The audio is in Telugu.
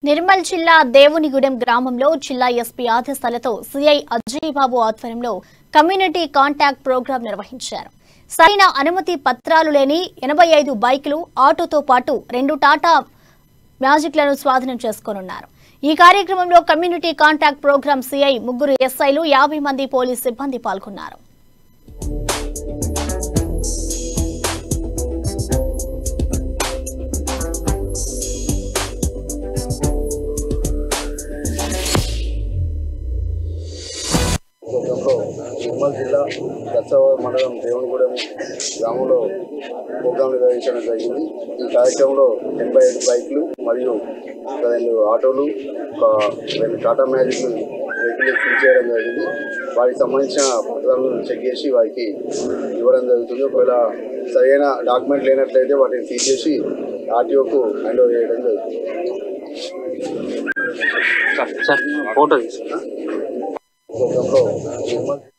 నిర్మల్ జిల్లా దేవునిగూడెం గ్రామంలో జిల్లా ఎస్పీ ఆదేశాలతో సిఐ అజయ్ బాబు ఆధ్వర్యంలో కమ్యూనిటీ కాంటాక్ట్ ప్రోగ్రాం నిర్వహించారు సరైన అనుమతి పత్రాలు లేని ఎనభై ఐదు బైకులు ఆటోతో పాటు రెండు టాటా మ్యాజిక్లను స్వాధీనం చేసుకోనున్నారు ఈ కార్యక్రమంలో కమ్యూనిటీ కాంటాక్ట్ ప్రోగ్రాం సిఐ ముగ్గురు ఎస్ఐలు యాభై మంది పోలీస్ సిబ్బంది పాల్గొన్నారు ప్రోగ్రాంలో నిర్మల్ జిల్లా దర్శవాడ మండలం దేవునిగూడెం గ్రామంలో ప్రోగ్రాం నిర్వహించడం జరిగింది ఈ కార్యక్రమంలో ఎనభై ఐదు బైక్లు మరియు ఒక రెండు ఆటోలు ఒక రెండు టాటా మ్యాజిక్లు వెహికల్ ఫిల్ చేయడం జరిగింది వాటికి సంబంధించిన పత్రాలను చెక్ చేసి వారికి ఇవ్వడం జరుగుతుంది ఒకవేళ సరైన డాక్యుమెంట్ లేనట్లయితే వాటిని తీసేసి ఆర్టీఓకు హ్యాండ్ ఓవర్ చేయడం జరుగుతుంది సార్ సార్ ఫోటో తీసుకున్నా ప్రోగ్రాంలో నిర్మల్